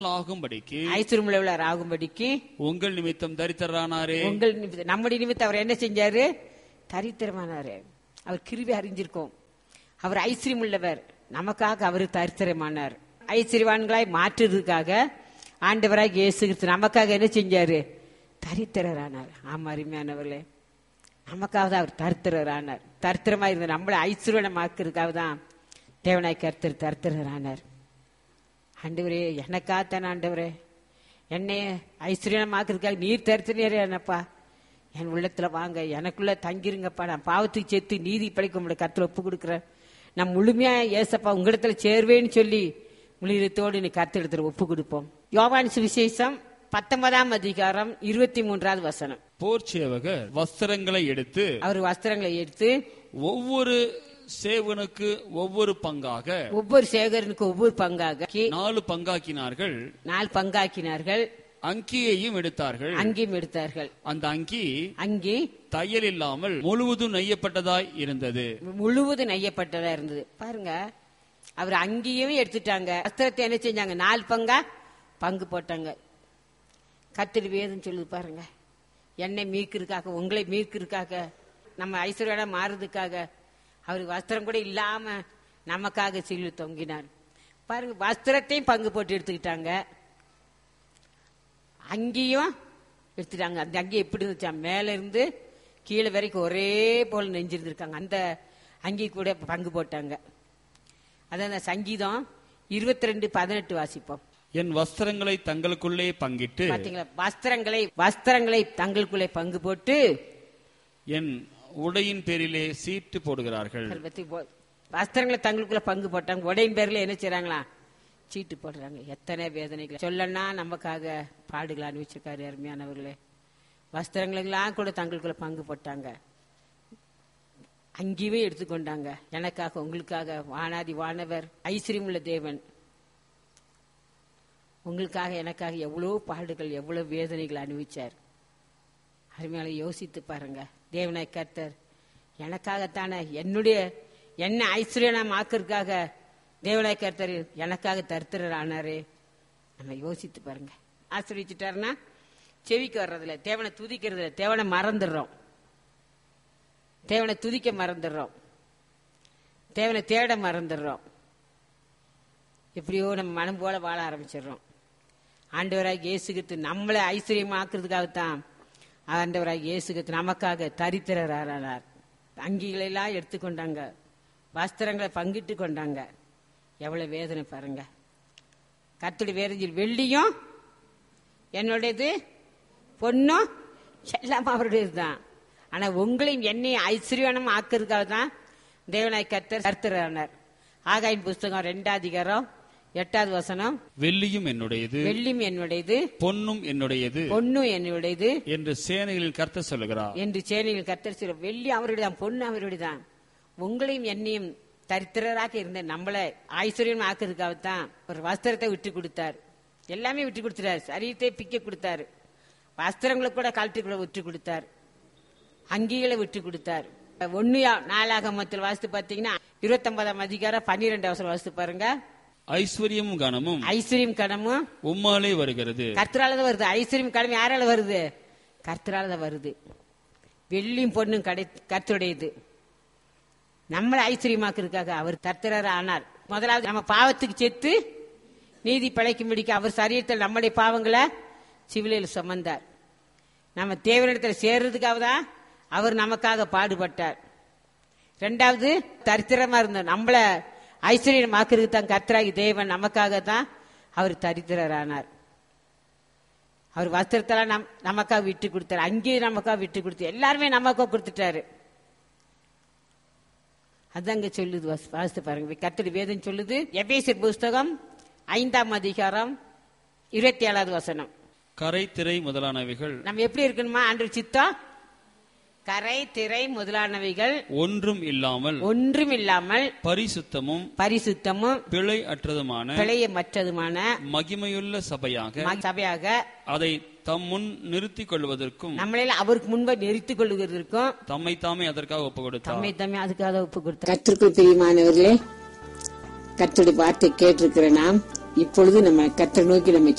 ஆகும்படிக்கு ஐஸ்வர்யமுள்ளவர் ஆகும்படிக்கு உங்கள் நிமித்தம் தரித்திரரானாரே உங்கள் நிமித்தம் நம்முடைய நிமித்தம் அவர் என்ன செஞ்சாரு தரித்திரமானாரு அவர் கிருவி அறிஞ்சிருக்கோம் அவர் ஐஸ்வர்யம் உள்ளவர் நமக்காக அவர் தரித்திரமானார் ஐஸ்வர்யவான்களாய் மாற்றுறதுக்காக ஆண்டவராக இயேசு கிறிஸ்து நமக்காக என்ன செஞ்சாரு தரித்திரரானார் ஆமா அருமையானவர்களே நமக்காக தான் அவர் தரித்திரரானார் தரித்திரமா இருந்த நம்மளை ஐஸ்வர்யமாக்குறதுக்காக தான் தேவனாய் கருத்தர் தரித்திரரானார் ஆண்டவரே எனக்காத்தான ஆண்டவரே என்னை ஐஸ்வர்யமாக்குறதுக்காக நீர் தரித்திரே என்னப்பா என் உள்ளத்துல வாங்க எனக்குள்ள தங்கிருங்கப்பா நான் பாவத்துக்கு சேர்த்து நீதி படைக்க உங்களை கருத்துல ஒப்பு கொடுக்குறேன் நான் முழுமையா ஏசப்பா உங்களிடத்துல சேர்வேன்னு சொல்லி முழுதத்தோடு நீ கருத்து ஒப்பு கொடுப்போம் யோவான் சுவிசேஷம் பத்தொன்பதாம் அதிகாரம் இருபத்தி மூன்றாவது வசனம் போர் சேவகர் வஸ்திரங்களை எடுத்து அவர் வஸ்திரங்களை எடுத்து ஒவ்வொரு சேவனுக்கு ஒவ்வொரு பங்காக ஒவ்வொரு சேகரனுக்கு ஒவ்வொரு பங்காக நாலு பங்காக்கினார்கள் நாலு பங்காக்கினார்கள் அங்கியையும் எடுத்தார்கள் அங்கேயும் எடுத்தார்கள் அந்த அங்கி அங்கே தையல் இல்லாமல் முழுவதும் நெய்யப்பட்டதாய் இருந்தது முழுவதும் நெய்யப்பட்டதா இருந்தது பாருங்க அவர் அங்கேயும் எடுத்துட்டாங்க வஸ்திரத்தை என்ன செஞ்சாங்க நாலு பங்கா பங்கு போட்டாங்க கத்திரி வேதம் சொல்லுது பாருங்க என்னை மீட்கிறதுக்காக உங்களை மீட்கிறதுக்காக நம்ம ஐஸ்வர்யோட மாறுறதுக்காக அவர் வஸ்திரம் கூட இல்லாம நமக்காக சில்லு தொங்கினார் பாருங்க வஸ்திரத்தையும் பங்கு போட்டு எடுத்துக்கிட்டாங்க அங்கேயும் எடுத்துட்டாங்க அந்த அங்கேயும் எப்படி இருந்துச்சா மேல இருந்து கீழே வரைக்கும் ஒரே போல் நெஞ்சிருந்திருக்காங்க அந்த அங்கி கூட பங்கு போட்டாங்க அதான் அந்த சங்கீதம் இருபத்தி ரெண்டு பதினெட்டு வாசிப்போம் என் வஸ்திரங்களை தங்களுக்குள்ளே பங்கிட்டு பாத்தீங்களா வஸ்திரங்களை வஸ்திரங்களை தங்களுக்குள்ளே பங்கு போட்டு என் உடையின் பேரிலே சீட்டு போடுகிறார்கள் பத்தி போ- வஸ்திரங்களை தங்களுக்குள்ள பங்கு போட்டாங்க உடையின் பேர்ல என்ன செய்றாங்களா சீட்டு போடுறாங்க எத்தனை வேதனைகள் சொல்லனா நமக்காக பாடுகள் அனுபவிச்சிருக்காரு அருமையானவர்களே வஸ்திரங்களெல்லாம் கூட தங்களுக்குள்ள பங்கு போட்டாங்க அங்கேயுமே எடுத்துக்கொண்டாங்க எனக்காக உங்களுக்காக வானாதி வானவர் ஐஸ்வர்யமுள்ள தேவன் உங்களுக்காக எனக்காக எவ்வளோ பாடுகள் எவ்வளோ வேதனைகள் அனுபவிச்சார் அருமையால யோசித்து பாருங்க தேவனாய் கர்த்தர் எனக்காகத்தானே என்னுடைய என்ன ஐஸ்வர்யனம் ஆக்கிறதுக்காக தேவனாய் கர்த்தர் எனக்காக தருத்திரர் ஆனாரு நம்ம யோசித்து பாருங்க ஆசிரியச்சிட்டாருன்னா செவிக்கு வர்றதில்ல தேவனை துதிக்கிறதுல தேவனை மறந்துடுறோம் தேவனை துதிக்க மறந்துடுறோம் தேவனை தேட மறந்துடுறோம் எப்படியோ நம்ம மனம் போல வாழ ஆரம்பிச்சிடுறோம் ஆண்டவராக இயேசுகித்து நம்மளை ஐஸ்வர்யமாக்குறதுக்காகத்தான் ஆண்டவராக இயேசுகித்து நமக்காக தரித்திரர் ஆனார் அங்கிகளெல்லாம் எடுத்துக்கொண்டாங்க வஸ்திரங்களை பங்கிட்டு கொண்டாங்க எவ்வளவு வேதனை பாருங்க கத்துடி வேதஞ்சில் வெள்ளியும் என்னுடையது பொண்ணும் எல்லாம் அவருடையது தான் ஆனா உங்களையும் என்னையும் ஐஸ்வர்யனம் ஆக்குறதுக்காக தான் தேவனாய் கர்த்தர் கர்த்தரானார் ஆகாயின் புஸ்தகம் ரெண்டாவது அதிகாரம் எட்டாவது வசனம் வெள்ளியும் என்னுடையது வெள்ளியும் என்னுடையது பொன்னும் என்னுடையது பொண்ணும் என்னுடையது என்று சேனைகளில் கர்த்தர் சொல்லுகிறார் என்று சேனையில் கர்த்தர் சொல்ல வெள்ளி அவருடையதான் பொண்ணு அவருடையதான் உங்களையும் என்னையும் தரித்திரராக இருந்த நம்மளை ஐஸ்வர்யம் ஆக்குறதுக்காகத்தான் ஒரு வஸ்திரத்தை விட்டு கொடுத்தார் எல்லாமே விட்டு கொடுத்துட்டாரு சரீரத்தை பிக்க கொடுத்தாரு வஸ்திரங்களை கூட கழட்டுக்குள்ள விட்டு கொடுத்தார் அங்கிகளை விட்டு கொடுத்தார் ஒன்னு நாளாகமத்தில் வாசித்து பார்த்தீங்கன்னா இருபத்தொன்பதாம் அதிகாரம் பன்னிரெண்டு அவசரம் வாசித்து பாருங்க ஐஸ்வர்யமும் கனமும் ஐஸ்வர்யம் கடமும் உம்மாலே வருகிறது கர்த்தரால தான் வருது ஐஸ்வர்யம் கடமை யாரால வருது கர்த்தரால தான் வருது வெள்ளியும் பொண்ணும் கடை கர்த்தருடையது நம்மளை ஐஸ்வர்யமாக்குறதுக்காக அவர் கர்த்தராக ஆனார் முதலாவது நம்ம பாவத்துக்கு செத்து நீதி படைக்கும்படிக்கு அவர் சரீரத்தில் நம்முடைய பாவங்களை சிவிலையில் சுமந்தார் நம்ம தேவனிடத்தில் சேர்றதுக்காக தான் அவர் நமக்காக பாடுபட்டார் ரெண்டாவது தரித்திரமா இருந்த நம்மள ஐஸ்வர்யமாக்குறதுக்கு தான் கர்த்தராகி தேவன் நமக்காக தான் அவர் தரித்திரரானார் அவர் வஸ்திரத்தெல்லாம் நம் நமக்காக விட்டு கொடுத்தாரு அங்கேயும் நமக்காக விட்டு கொடுத்து எல்லாருமே நமக்காக கொடுத்துட்டாரு அதாங்க சொல்லுது வாசி- வாசித்து பாருங்க கர்த்தர் வேதம் சொல்லுது எபேசியர் புஸ்தகம் ஐந்தாம் அதிகாரம் இருபத்தி ஏழாவது வசனம் கரை திரை முதலானவைகள் நம்ம எப்படி இருக்கணுமா ஆண்டு சித்தம் கரை திரை முதலானவைகள் ஒன்றும் இல்லாமல் ஒன்றும் இல்லாமல் பரிசுத்தமும் பரிசுத்தமும் பிழை அற்றதுமான பிழையமற்றதுமான மகிமையுள்ள சபையாக ம- சபையாக அதை தம் முன் நிறுத்திக் கொள்வதற்கும் நம்மளே அவருக்கு முன்பை நிறுத்திக் கொள்வதற்கும் தம்மை தாமே அதற்காக ஒப்பு கொடுத்தார் தம்மை தம்மை அதுக்காக ஒப்பு கொடுத்தார் கத்திற்குள் பிரியமானவர்களே கத்துடைய வார்த்தை கேட்டிருக்கிற நாம் இப்பொழுது நம்ம கர்த்தர் நோக்கி நம்ம